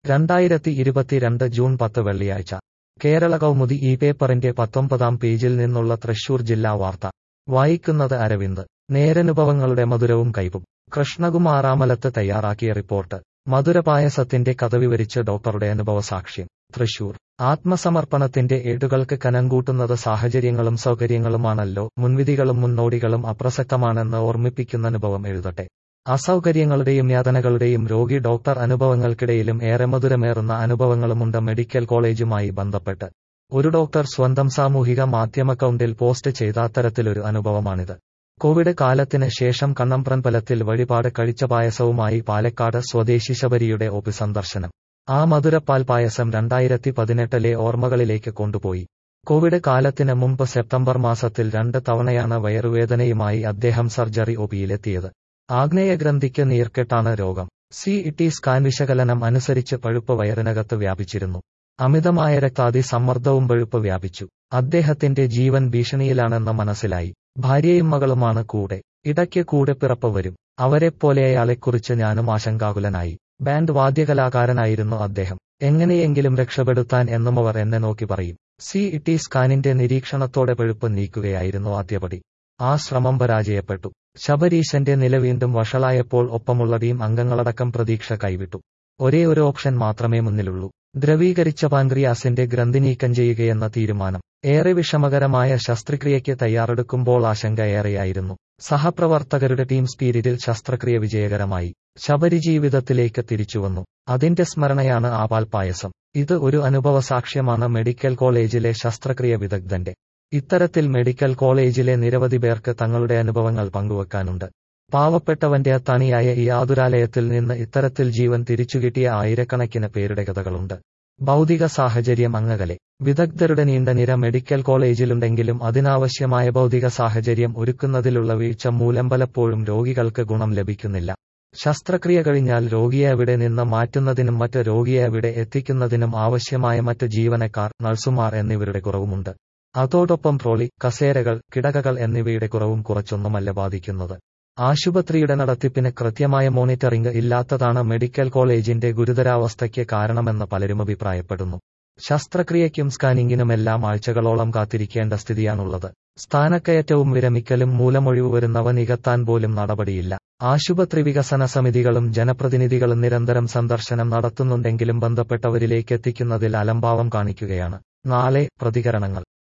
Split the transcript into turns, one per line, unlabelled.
രണ്ടായിരത്തി ഇരുപത്തിരണ്ട് ജൂൺ പത്ത് വെള്ളിയാഴ്ച കേരള കൗമുദി ഈ പേപ്പറിന്റെ പത്തൊമ്പതാം പേജിൽ നിന്നുള്ള തൃശൂർ ജില്ലാ വാർത്ത വായിക്കുന്നത് അരവിന്ദ് നേരനുഭവങ്ങളുടെ മധുരവും കൈപ്പും കൃഷ്ണകുമാറാമലത്ത് തയ്യാറാക്കിയ റിപ്പോർട്ട് മധുരപായസത്തിന്റെ കഥ വിവരിച്ച് ഡോക്ടറുടെ അനുഭവസാക്ഷ്യം തൃശൂർ ആത്മസമർപ്പണത്തിന്റെ ഏടുകൾക്ക് കനംകൂട്ടുന്നത് സാഹചര്യങ്ങളും സൗകര്യങ്ങളുമാണല്ലോ മുൻവിധികളും മുന്നോടികളും അപ്രസക്തമാണെന്ന് ഓർമ്മിപ്പിക്കുന്ന അനുഭവം എഴുതട്ടെ അസൗകര്യങ്ങളുടെയും യാതനകളുടെയും രോഗി ഡോക്ടർ അനുഭവങ്ങൾക്കിടയിലും ഏറെ മധുരമേറുന്ന അനുഭവങ്ങളുമുണ്ട് മെഡിക്കൽ കോളേജുമായി ബന്ധപ്പെട്ട് ഒരു ഡോക്ടർ സ്വന്തം സാമൂഹിക മാധ്യമക്കൗണ്ടിൽ പോസ്റ്റ് ചെയ്ത അത്തരത്തിലൊരു അനുഭവമാണിത് കോവിഡ് കാലത്തിന് ശേഷം കണ്ണമ്പ്രൻപലത്തിൽ വഴിപാട് കഴിച്ച പായസവുമായി പാലക്കാട് സ്വദേശി ശബരിയുടെ ഒപി സന്ദർശനം ആ മധുരപ്പാൽ പായസം രണ്ടായിരത്തി പതിനെട്ടിലെ ഓർമ്മകളിലേക്ക് കൊണ്ടുപോയി കോവിഡ് കാലത്തിന് മുമ്പ് സെപ്റ്റംബർ മാസത്തിൽ രണ്ട് തവണയാണ് വയറുവേദനയുമായി അദ്ദേഹം സർജറി ഒപിയിലെത്തിയത് ആഗ്നേയഗ്രന്ഥിക്ക് നീർക്കെട്ടാണ് രോഗം സി ടി സ്കാൻ വിശകലനം അനുസരിച്ച് പഴുപ്പ് വയറിനകത്ത് വ്യാപിച്ചിരുന്നു അമിതമായ രക്താതി സമ്മർദ്ദവും പഴുപ്പ് വ്യാപിച്ചു അദ്ദേഹത്തിന്റെ ജീവൻ ഭീഷണിയിലാണെന്ന് മനസ്സിലായി ഭാര്യയും മകളുമാണ് കൂടെ ഇടയ്ക്ക് കൂടെ പിറപ്പ് വരും അവരെപ്പോലെ അയാളെക്കുറിച്ച് ഞാനും ആശങ്കാകുലനായി ബാൻഡ് വാദ്യകലാകാരനായിരുന്നു അദ്ദേഹം എങ്ങനെയെങ്കിലും രക്ഷപ്പെടുത്താൻ എന്നും അവർ എന്നെ നോക്കി പറയും സി ടി സ്കാനിന്റെ നിരീക്ഷണത്തോടെ പഴുപ്പ് നീക്കുകയായിരുന്നു ആദ്യപടി ആ ശ്രമം പരാജയപ്പെട്ടു ശബരീശന്റെ നില വീണ്ടും വഷളായപ്പോൾ ഒപ്പമുള്ള ടീം അംഗങ്ങളടക്കം പ്രതീക്ഷ കൈവിട്ടു ഒരേ ഒരു ഓപ്ഷൻ മാത്രമേ മുന്നിലുള്ളൂ ദ്രവീകരിച്ച പാൻക്രിയാസിന്റെ ഗ്രന്ഥി നീക്കം ചെയ്യുകയെന്ന തീരുമാനം ഏറെ വിഷമകരമായ ശസ്ത്രക്രിയയ്ക്ക് തയ്യാറെടുക്കുമ്പോൾ ആശങ്ക ഏറെയായിരുന്നു സഹപ്രവർത്തകരുടെ ടീം സ്പിരിറ്റിൽ ശസ്ത്രക്രിയ വിജയകരമായി ശബരി ജീവിതത്തിലേക്ക് തിരിച്ചുവന്നു അതിന്റെ സ്മരണയാണ് ആപാൽ പായസം ഇത് ഒരു അനുഭവ സാക്ഷ്യമാണ് മെഡിക്കൽ കോളേജിലെ ശസ്ത്രക്രിയ വിദഗ്ധന്റെ ഇത്തരത്തിൽ മെഡിക്കൽ കോളേജിലെ നിരവധി പേർക്ക് തങ്ങളുടെ അനുഭവങ്ങൾ പങ്കുവെക്കാനുണ്ട് പാവപ്പെട്ടവന്റെ അത്താണിയായ ഈ ആതുരാലയത്തിൽ നിന്ന് ഇത്തരത്തിൽ ജീവൻ തിരിച്ചുകിട്ടിയ ആയിരക്കണക്കിന് പേരുടെ കഥകളുണ്ട് ഭൗതിക സാഹചര്യം അങ്ങകലെ വിദഗ്ധരുടെ നീണ്ട നിര മെഡിക്കൽ കോളേജിലുണ്ടെങ്കിലും അതിനാവശ്യമായ ഭൗതിക സാഹചര്യം ഒരുക്കുന്നതിലുള്ള വീഴ്ച മൂലം പലപ്പോഴും രോഗികൾക്ക് ഗുണം ലഭിക്കുന്നില്ല ശസ്ത്രക്രിയ കഴിഞ്ഞാൽ രോഗിയെ അവിടെ നിന്ന് മാറ്റുന്നതിനും മറ്റ് രോഗിയെ അവിടെ എത്തിക്കുന്നതിനും ആവശ്യമായ മറ്റ് ജീവനക്കാർ നഴ്സുമാർ എന്നിവരുടെ കുറവുമുണ്ട് അതോടൊപ്പം ട്രോളി കസേരകൾ കിടകകൾ എന്നിവയുടെ കുറവും കുറച്ചൊന്നുമല്ല ബാധിക്കുന്നത് ആശുപത്രിയുടെ നടത്തിപ്പിന് കൃത്യമായ മോണിറ്ററിംഗ് ഇല്ലാത്തതാണ് മെഡിക്കൽ കോളേജിന്റെ ഗുരുതരാവസ്ഥയ്ക്ക് കാരണമെന്ന് പലരും അഭിപ്രായപ്പെടുന്നു ശസ്ത്രക്രിയയ്ക്കും സ്കാനിങ്ങിനുമെല്ലാം ആഴ്ചകളോളം കാത്തിരിക്കേണ്ട സ്ഥിതിയാണുള്ളത് സ്ഥാനക്കയറ്റവും വിരമിക്കലും മൂലമൊഴിവ് വരുന്നവ നികത്താൻ പോലും നടപടിയില്ല ആശുപത്രി വികസന സമിതികളും ജനപ്രതിനിധികളും നിരന്തരം സന്ദർശനം നടത്തുന്നുണ്ടെങ്കിലും ബന്ധപ്പെട്ടവരിലേക്ക് എത്തിക്കുന്നതിൽ അലംഭാവം കാണിക്കുകയാണ് നാളെ പ്രതികരണങ്ങൾ